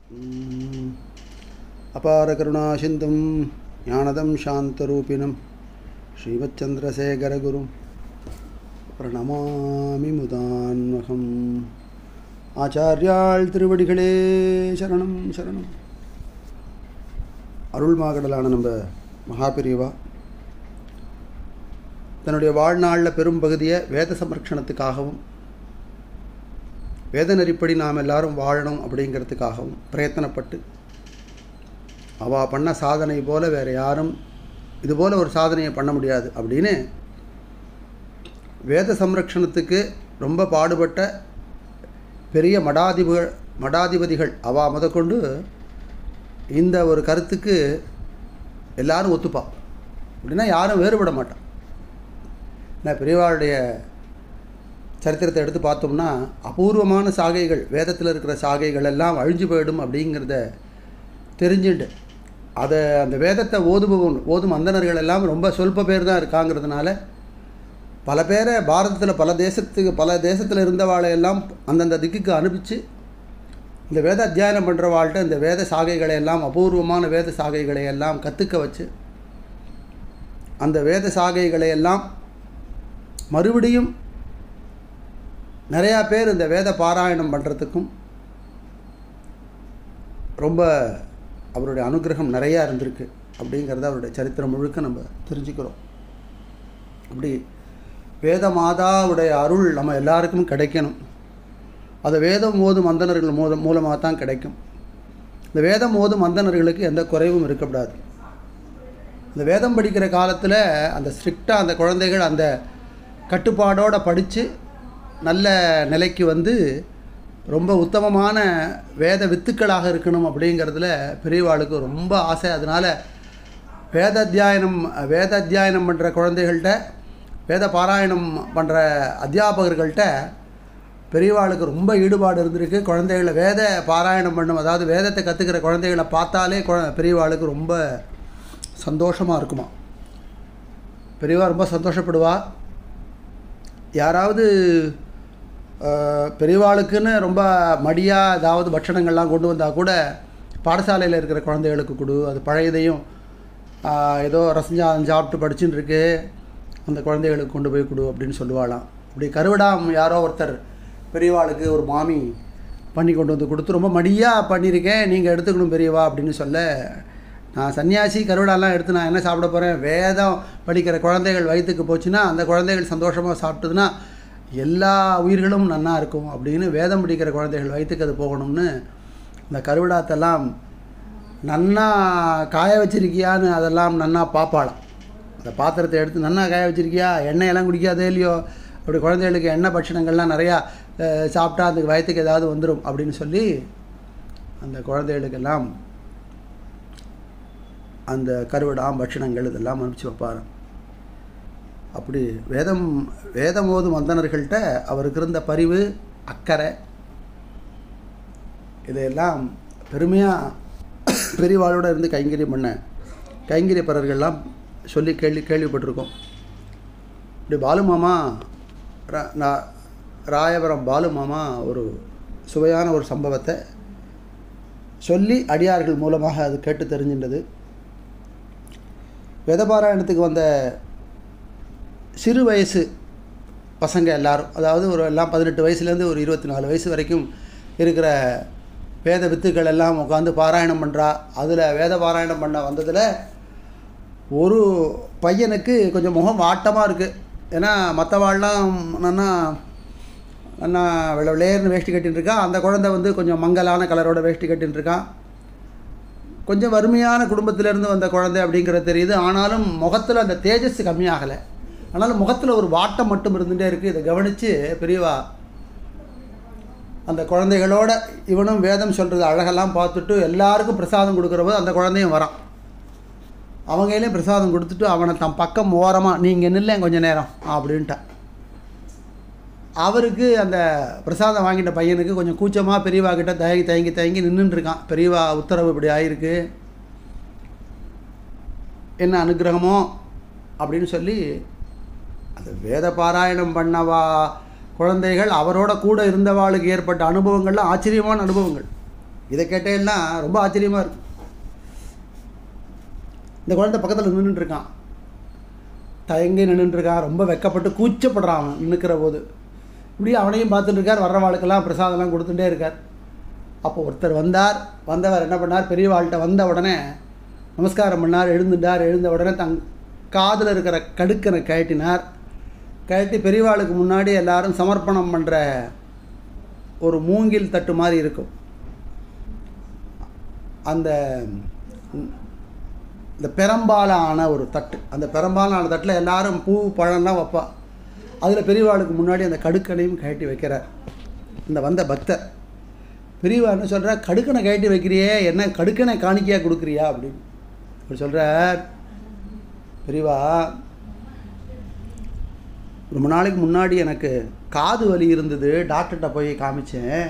ம். அபார கருணாசிந்தும் ஞானதம் சாந்தரூபிணம் ஸ்ரீமச்சந்திரசேகரகுரும் பிரணமாமி முதான்வகம் ஆச்சாரியாள் திருவடிகளே சரணம் சரணம் அருள்மாகடலான நம்ம மகாபிரிவா தன்னுடைய வாழ்நாளில் பெரும் பகுதியை வேத சம்ரக்ஷணத்துக்காகவும் வேத நெறிப்படி நாம் எல்லாரும் வாழணும் அப்படிங்கிறதுக்காகவும் பிரயத்தனப்பட்டு அவள் பண்ண சாதனை போல் வேறு யாரும் இது போல் ஒரு சாதனையை பண்ண முடியாது அப்படின்னு வேத சம்ரக்ஷணத்துக்கு ரொம்ப பாடுபட்ட பெரிய மடாதிப மடாதிபதிகள் அவா முதற்கொண்டு இந்த ஒரு கருத்துக்கு எல்லாரும் ஒத்துப்பா அப்படின்னா யாரும் வேறுபட மாட்டான் நான் பெரியவாளுடைய சரித்திரத்தை எடுத்து பார்த்தோம்னா அபூர்வமான சாகைகள் வேதத்தில் இருக்கிற சாகைகள் எல்லாம் அழிஞ்சு போயிடும் அப்படிங்கிறத தெரிஞ்சுண்டு அதை அந்த வேதத்தை ஓதுபவன் ஓதும் அந்தணர்கள் எல்லாம் ரொம்ப சொல்ப பேர் தான் இருக்காங்கிறதுனால பல பேரை பாரதத்தில் பல தேசத்துக்கு பல தேசத்தில் இருந்தவாளை எல்லாம் அந்தந்த திக்குக்கு அனுப்பிச்சு இந்த வேத அத்தியாயனம் பண்ணுறவாள்கிட்ட இந்த வேத சாகைகளை எல்லாம் அபூர்வமான வேத சாகைகளை எல்லாம் கற்றுக்க வச்சு அந்த வேத சாகைகளை எல்லாம் மறுபடியும் நிறையா பேர் இந்த வேத பாராயணம் பண்ணுறதுக்கும் ரொம்ப அவருடைய அனுகிரகம் நிறையா இருந்திருக்கு அப்படிங்கிறத அவருடைய சரித்திரம் முழுக்க நம்ம தெரிஞ்சுக்கிறோம் அப்படி வேத மாதாவுடைய அருள் நம்ம எல்லாருக்கும் கிடைக்கணும் அது வேதம் ஓதும் அந்தணர்கள் மூலம் மூலமாக தான் கிடைக்கும் இந்த வேதம் ஓதும் அந்தணர்களுக்கு எந்த குறைவும் இருக்கக்கூடாது இந்த வேதம் படிக்கிற காலத்தில் அந்த ஸ்ட்ரிக்டாக அந்த குழந்தைகள் அந்த கட்டுப்பாடோடு படித்து நல்ல நிலைக்கு வந்து ரொம்ப உத்தமமான வேத வித்துக்களாக இருக்கணும் அப்படிங்கிறதுல பெரியவாளுக்கு ரொம்ப ஆசை அதனால் வேத அத்தியாயனம் வேத அத்தியாயனம் பண்ணுற குழந்தைகள்கிட்ட வேத பாராயணம் பண்ணுற அத்தியாபகர்கள்ட்ட பெரியவாளுக்கு ரொம்ப ஈடுபாடு இருந்திருக்கு குழந்தைகளை வேத பாராயணம் பண்ணும் அதாவது வேதத்தை கற்றுக்கிற குழந்தைகளை பார்த்தாலே குழ பெரியவாளுக்கு ரொம்ப சந்தோஷமாக இருக்குமா பெரியவா ரொம்ப சந்தோஷப்படுவா யாராவது பெரியவாளுக்குன்னு ரொம்ப மடியாக ஏதாவது பட்சணங்கள்லாம் கொண்டு வந்தால் கூட பாடசாலையில் இருக்கிற குழந்தைகளுக்கு கொடு அது பழையதையும் ஏதோ ரசஞ்சா சாப்பிட்டு படிச்சுன்னு இருக்கு அந்த குழந்தைகளுக்கு கொண்டு போய் கொடு அப்படின்னு சொல்லுவாளாம் அப்படி கருவிடாம் யாரோ ஒருத்தர் பெரியவாளுக்கு ஒரு மாமி பண்ணி கொண்டு வந்து கொடுத்து ரொம்ப மடியாக பண்ணியிருக்கேன் நீங்கள் எடுத்துக்கணும் பெரியவா அப்படின்னு சொல்ல நான் சன்னியாசி கருவிடாலாம் எடுத்து நான் என்ன சாப்பிட போகிறேன் வேதம் படிக்கிற குழந்தைகள் வயிற்றுக்கு போச்சுன்னா அந்த குழந்தைகள் சந்தோஷமாக சாப்பிட்டதுன்னா எல்லா உயிர்களும் நன்னா இருக்கும் அப்படின்னு வேதம் படிக்கிற குழந்தைகள் வயிற்றுக்கு அது போகணும்னு இந்த கருவிடாத்தெல்லாம் நன்னா காய வச்சிருக்கியான்னு அதெல்லாம் நன்னா பார்ப்பாளாம் அந்த பாத்திரத்தை எடுத்து நன்னா காய வச்சிருக்கியா எண்ணெயெல்லாம் குடிக்காதே இல்லையோ அப்படி குழந்தைகளுக்கு எண்ணெய் பட்சணங்கள்லாம் நிறையா சாப்பிட்டா அதுக்கு வயிற்றுக்கு ஏதாவது வந்துடும் அப்படின்னு சொல்லி அந்த குழந்தைகளுக்கெல்லாம் அந்த கருவிடாம் பட்சணங்கள் இதெல்லாம் அனுப்பிச்சு வைப்பார் அப்படி வேதம் வேதம் ஓதும் வந்தனர்கள்ட்ட அவருக்கு இருந்த பரிவு அக்கறை இதையெல்லாம் பெருமையாக பெரியவாளோடு இருந்து கைங்கரியம் பண்ண கைங்கரியப்பரர்கள்லாம் சொல்லி கேள்வி கேள்விப்பட்டிருக்கோம் இப்படி பாலுமாமா ராயபுரம் பாலுமாமா ஒரு சுவையான ஒரு சம்பவத்தை சொல்லி அடியார்கள் மூலமாக அது கேட்டு தெரிஞ்சின்றது வேதபாராயணத்துக்கு வந்த சிறு வயசு பசங்க எல்லாரும் அதாவது ஒரு எல்லாம் பதினெட்டு வயசுலேருந்து ஒரு இருபத்தி நாலு வயசு வரைக்கும் இருக்கிற வேத வித்துக்கள் எல்லாம் உட்காந்து பாராயணம் பண்ணுறா அதில் வேத பாராயணம் பண்ண வந்ததில் ஒரு பையனுக்கு கொஞ்சம் முகம் வாட்டமாக இருக்குது ஏன்னா மற்றவாள்லாம் நல்லா நல்லா வெள்ள விளையர்னு வேஷ்டி கட்டின்னு இருக்கான் அந்த குழந்தை வந்து கொஞ்சம் மங்கலான கலரோட வேஷ்டி கட்டின்னு இருக்கான் கொஞ்சம் வறுமையான குடும்பத்திலேருந்து வந்த குழந்தை அப்படிங்கிறது தெரியுது ஆனாலும் முகத்தில் அந்த தேஜஸ் கம்மியாகலை ஆனாலும் முகத்தில் ஒரு வாட்டம் மட்டும் இருந்துகிட்டே இருக்குது இதை கவனித்து பெரியவா அந்த குழந்தைகளோட இவனும் வேதம் சொல்கிறது அழகெல்லாம் பார்த்துட்டு எல்லாருக்கும் பிரசாதம் கொடுக்குற போது அந்த குழந்தையும் வரான் அவங்களையும் பிரசாதம் கொடுத்துட்டு அவனை தன் பக்கம் ஓரமாக நீங்கள் நில்ல கொஞ்சம் நேரம் அப்படின்ட்டான் அவருக்கு அந்த பிரசாதம் வாங்கிட்ட பையனுக்கு கொஞ்சம் கூச்சமாக பெரியவா கிட்ட தயங்கி தயங்கி தயங்கி நின்றுட்டுருக்கான் பெரியவா உத்தரவு இப்படி ஆயிருக்கு என்ன அனுகிரகமோ அப்படின்னு சொல்லி அது வேத பாராயணம் பண்ணவா குழந்தைகள் அவரோட கூட இருந்தவாளுக்கு ஏற்பட்ட அனுபவங்கள்லாம் ஆச்சரியமான அனுபவங்கள் இதை கேட்டேன்னா ரொம்ப ஆச்சரியமாக இருக்கும் இந்த குழந்தை பக்கத்தில் நின்றுட்டு இருக்கான் தயங்கி நின்றுட்டு இருக்கான் ரொம்ப வெக்கப்பட்டு கூச்சப்படுறான் அவன் நின்றுக்கிற போது இப்படி அவனையும் பார்த்துட்டு இருக்கார் வர்றவாளுக்கெல்லாம் பிரசாதம்லாம் கொடுத்துட்டே இருக்கார் அப்போ ஒருத்தர் வந்தார் வந்தவர் என்ன பண்ணார் பெரியவாள்கிட்ட வந்த உடனே நமஸ்காரம் பண்ணார் எழுந்துட்டார் எழுந்த உடனே தங் காதில் இருக்கிற கடுக்கனை கழட்டினார் கழட்டி பெரியவாளுக்கு முன்னாடி எல்லாரும் சமர்ப்பணம் பண்ணுற ஒரு மூங்கில் தட்டு மாதிரி இருக்கும் அந்த இந்த பெரம்பால ஆன ஒரு தட்டு அந்த பெரம்பால ஆன தட்டில் எல்லாரும் பூ பழம்லாம் வைப்பா அதில் பெரியவாளுக்கு முன்னாடி அந்த கடுக்கனையும் கழட்டி வைக்கிறார் இந்த வந்த பக்தர் பெரியவா என்ன சொல்கிறா கடுக்கனை கழட்டி வைக்கிறியே என்ன கடுக்கனை காணிக்கையாக கொடுக்குறியா அப்படின்னு அவர் சொல்கிறார் பெரியவா ரொம்ப நாளைக்கு முன்னாடி எனக்கு காது வலி இருந்தது டாக்டர்கிட்ட போய் காமிச்சேன்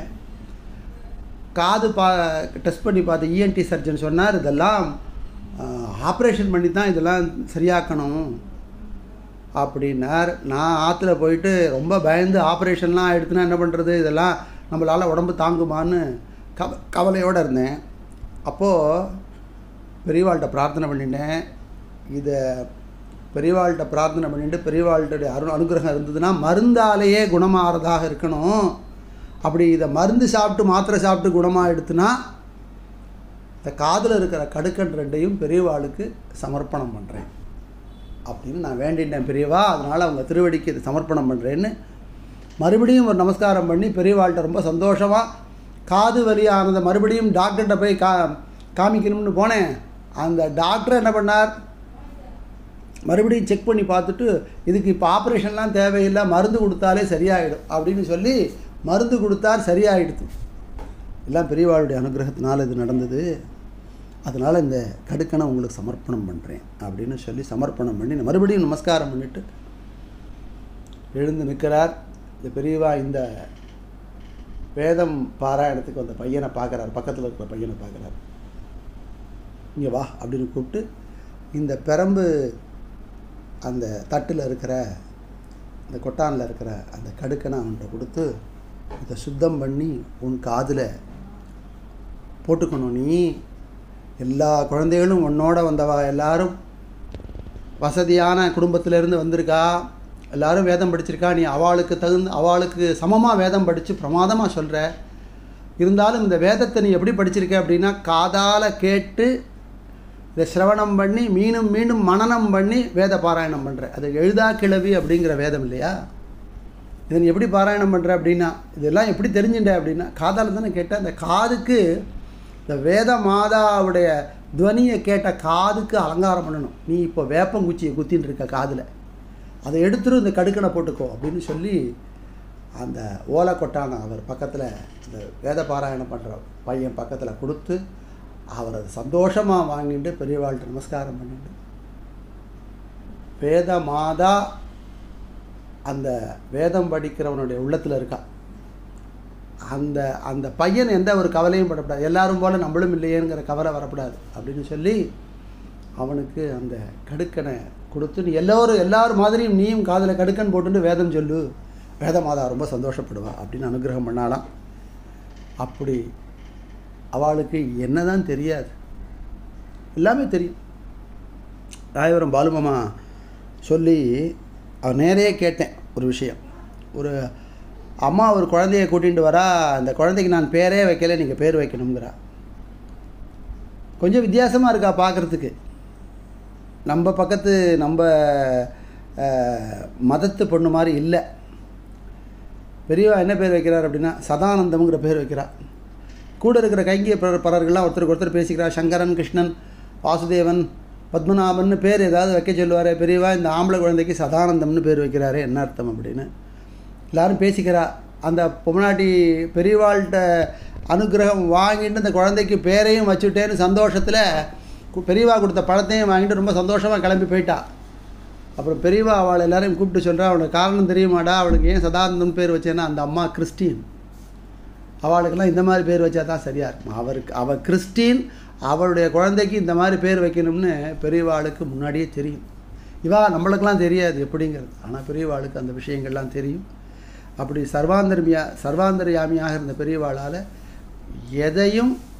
காது பா டெஸ்ட் பண்ணி பார்த்த இஎன்டி சர்ஜன் சொன்னார் இதெல்லாம் ஆப்ரேஷன் பண்ணி தான் இதெல்லாம் சரியாக்கணும் அப்படின்னார் நான் ஆற்றுல போயிட்டு ரொம்ப பயந்து ஆப்ரேஷன்லாம் எடுத்துனா என்ன பண்ணுறது இதெல்லாம் நம்மளால் உடம்பு தாங்குமான்னு கவ கவலையோடு இருந்தேன் அப்போது பெரியவாள்கிட்ட பிரார்த்தனை பண்ணிட்டேன் இதை பெரியவாள்கிட்ட பிரார்த்தனை பண்ணிட்டு பெரியவாள்கிட்ட அரு அனுகிரகம் இருந்ததுன்னா மருந்தாலேயே குணமாகறதாக இருக்கணும் அப்படி இதை மருந்து சாப்பிட்டு மாத்திரை சாப்பிட்டு குணமாக எடுத்துனா இந்த காதில் இருக்கிற கடுக்கன் ரெண்டையும் பெரியவாளுக்கு சமர்ப்பணம் பண்ணுறேன் அப்படின்னு நான் வேண்டிட்டேன் பெரியவா அதனால் அவங்க திருவடிக்கு இதை சமர்ப்பணம் பண்ணுறேன்னு மறுபடியும் ஒரு நமஸ்காரம் பண்ணி பெரியவாள்கிட்ட ரொம்ப சந்தோஷமாக காது வலியானதை மறுபடியும் டாக்டர்கிட்ட போய் கா காமிக்கணும்னு போனேன் அந்த டாக்டர் என்ன பண்ணார் மறுபடியும் செக் பண்ணி பார்த்துட்டு இதுக்கு இப்போ ஆப்ரேஷன்லாம் தேவையில்லை மருந்து கொடுத்தாலே சரியாயிடும் அப்படின்னு சொல்லி மருந்து கொடுத்தார் சரியாயிடுது எல்லாம் பெரியவாளுடைய அனுகிரகத்தினால் இது நடந்தது அதனால் இந்த கடுக்கனை உங்களுக்கு சமர்ப்பணம் பண்ணுறேன் அப்படின்னு சொல்லி சமர்ப்பணம் பண்ணி மறுபடியும் நமஸ்காரம் பண்ணிவிட்டு எழுந்து நிற்கிறார் இந்த பெரியவா இந்த வேதம் பாராயணத்துக்கு அந்த பையனை பார்க்குறார் பக்கத்தில் இருக்கிற பையனை பார்க்குறார் இங்கே வா அப்படின்னு கூப்பிட்டு இந்த பெரம்பு அந்த தட்டில் இருக்கிற இந்த கொட்டானில் இருக்கிற அந்த கடுக்கனை அவன்கிட்ட கொடுத்து இதை சுத்தம் பண்ணி உன் காதில் போட்டுக்கணும் நீ எல்லா குழந்தைகளும் உன்னோட வந்தவா எல்லாரும் வசதியான குடும்பத்திலேருந்து வந்திருக்கா எல்லாரும் வேதம் படிச்சிருக்கா நீ அவளுக்கு தகுந்த அவளுக்கு சமமாக வேதம் படித்து பிரமாதமாக சொல்கிற இருந்தாலும் இந்த வேதத்தை நீ எப்படி படிச்சிருக்க அப்படின்னா காதால் கேட்டு இதை சிரவணம் பண்ணி மீண்டும் மீண்டும் மனனம் பண்ணி வேத பாராயணம் பண்ணுற அது எழுதா கிளவி அப்படிங்கிற வேதம் இல்லையா இதை நீ எப்படி பாராயணம் பண்ணுற அப்படின்னா இதெல்லாம் எப்படி தெரிஞ்சுட்ட அப்படின்னா காதால் தானே கேட்ட அந்த காதுக்கு இந்த வேத மாதாவுடைய துவனியை கேட்ட காதுக்கு அலங்காரம் பண்ணணும் நீ இப்போ வேப்பங்குச்சியை குத்தின்னு இருக்க காதில் அதை எடுத்துட்டு இந்த கடுக்கனை போட்டுக்கோ அப்படின்னு சொல்லி அந்த ஓலை கொட்டான அவர் பக்கத்தில் இந்த வேத பாராயணம் பண்ணுற பையன் பக்கத்தில் கொடுத்து அவர் அதை சந்தோஷமாக வாங்கிட்டு பெரியவாள்கிட்ட நமஸ்காரம் பண்ணிட்டு வேத மாதா அந்த வேதம் படிக்கிறவனுடைய உள்ளத்தில் இருக்கா அந்த அந்த பையன் எந்த ஒரு கவலையும் படக்கூடாது எல்லாரும் போல் நம்மளும் இல்லையேங்கிற கவலை வரக்கூடாது அப்படின்னு சொல்லி அவனுக்கு அந்த கடுக்கனை கொடுத்து நீ எல்லோரும் எல்லாரும் மாதிரியும் நீயும் காதில் கடுக்கன் போட்டுட்டு வேதம் சொல்லு வேத மாதா ரொம்ப சந்தோஷப்படுவா அப்படின்னு அனுகிரகம் பண்ணாலாம் அப்படி அவளுக்கு என்னதான் தெரியாது எல்லாமே தெரியும் ராயவரம் பாலுமாமா சொல்லி அவன் நேரையே கேட்டேன் ஒரு விஷயம் ஒரு அம்மா ஒரு குழந்தைய கூட்டிகிட்டு வரா அந்த குழந்தைக்கு நான் பேரே வைக்கல நீங்கள் பேர் வைக்கணுங்கிறா கொஞ்சம் வித்தியாசமாக இருக்கா பார்க்குறதுக்கு நம்ம பக்கத்து நம்ம மதத்து பொண்ணு மாதிரி இல்லை பெரியவா என்ன பேர் வைக்கிறார் அப்படின்னா சதானந்தம்ங்கிற பேர் வைக்கிறா கூட இருக்கிற கைங்கிய பரர் பரர்கள்லாம் ஒருத்தருக்கு ஒருத்தர் பேசிக்கிறா சங்கரன் கிருஷ்ணன் வாசுதேவன் பத்மநாபன் பேர் ஏதாவது வைக்க சொல்லுவார் பெரியவா இந்த ஆம்பளை குழந்தைக்கு சதானந்தம்னு பேர் வைக்கிறாரு என்ன அர்த்தம் அப்படின்னு எல்லாரும் பேசிக்கிறா அந்த பொம்மநாட்டி பெரியவாள்கிட்ட அனுகிரகம் வாங்கிட்டு அந்த குழந்தைக்கு பேரையும் வச்சுட்டேன்னு சந்தோஷத்தில் பெரியவா கொடுத்த பழத்தையும் வாங்கிட்டு ரொம்ப சந்தோஷமாக கிளம்பி போயிட்டா அப்புறம் பெரியவா அவளை எல்லாரையும் கூப்பிட்டு சொல்கிறா அவளுக்கு காரணம் தெரியுமாடா அவளுக்கு ஏன் சதானந்தம் பேர் வச்சேன்னா அந்த அம்மா கிறிஸ்டின் அவளுக்கெல்லாம் இந்த மாதிரி பேர் வச்சா தான் சரியாக இருக்கும் அவருக்கு அவள் கிறிஸ்டின் அவளுடைய குழந்தைக்கு இந்த மாதிரி பேர் வைக்கணும்னு பெரியவாளுக்கு முன்னாடியே தெரியும் இவா நம்மளுக்கெல்லாம் தெரியாது எப்படிங்கிறது ஆனால் பெரியவாளுக்கு அந்த விஷயங்கள்லாம் தெரியும் அப்படி சர்வாந்தர்மியா சர்வாந்தர்யாமியாக இருந்த பெரியவாளால் எதையும்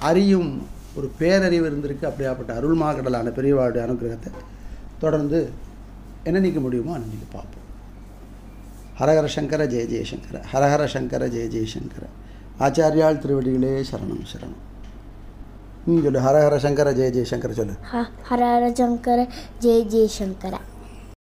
அறியும் ஒரு பேரறிவு இருந்திருக்கு அப்படியாப்பட்ட அருள்மாகடலான பெரியவாளுடைய அனுகிரகத்தை தொடர்ந்து என்னன்னைக்கு முடியுமோ அன்னைக்கு பார்ப்போம் ஹரஹர சங்கர ஜெய ஜெயசங்கர ஹரஹர சங்கர ஜெய ஜெயசங்கர ஆச்சாரியால் திருவடிகளே சரணம் சரணம் நீ சொல்லு ஹரஹர சங்கர ஜெய ஜெயசங்கர சொல்லு ஹ ஹர ஹர சங்கர ஜெய ஜெயசங்கர